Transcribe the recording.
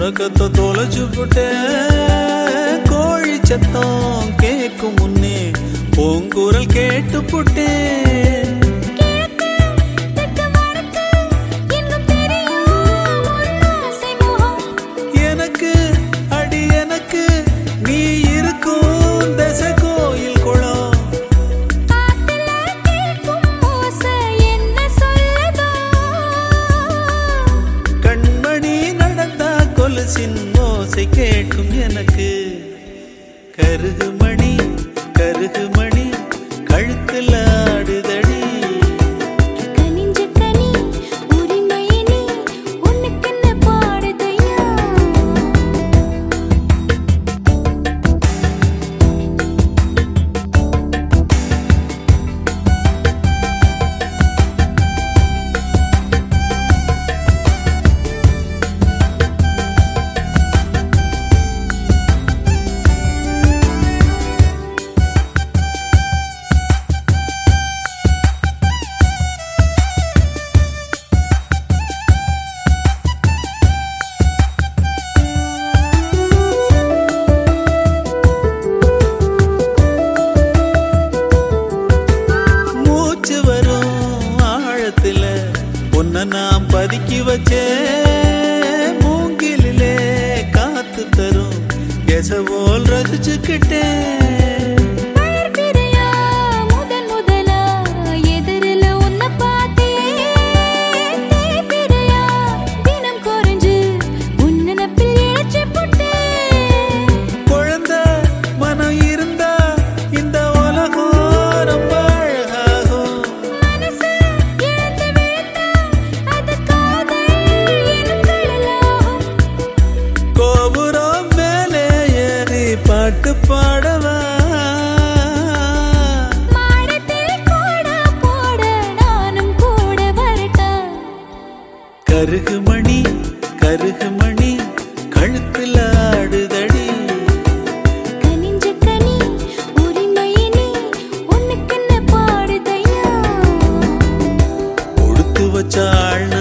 உறக்கத்தை தொலைச்சு புட்டேன் கோழி சத்தம் கேட்கும் முன்னே பூங்குரல் கேட்டு புட்டேன் கிழக்கு தெற்கு வடக்கு இன்னும் தெரியும் உன் ஆசை முகம் எனக்கு அடி எனக்கு நீ இருக்கும் தசை கோயில் குளம் காத்துல கேட்கும் ஓசை என்ன சொல்லுதோ கண்மணி நடந்தா கொலுசின் ஓசை கேட்கும் எனக்கு கருகுமணி கருகுமணி கழுத்துல ஆடுதடி கனிஞ்ச கனி உரிமையை நீ உனக்கென்ன பாடுதையா மூச்சு வரும் ஆழத்துல உன்னை நான் பதுக்கி வச்சேன் மூங்கிலே காத்து தரும் எசவோல் ரசிச்சுக்கிட்டேன் மலர் பிறையா முதன் முதலா எதிரில உன்னை பார்த்தேன் தேய்பிறையா தினம் குறைஞ்சு உன் நினப்பில் இழைச்சி புட்டேன் குழந்தை மனம் இருந்தா இந்த உலகம் ரொம்ப அழகாகும் மனசு இழந்து விழுந்தா அது காதல் எனும் கடலாகும் கோபுரம் மேலே ஏறி பாட்டு பாடவா மாடத்தில் கூட போட நானும் கூட வரட்டா கருகுமணி கருகுமணி கழுத்துல ஆடுதடி கனிஞ்ச கனி உரிமையை நீ உனக்கென்ன பாடுதையா கொடுத்து வச்ச ஆள்னா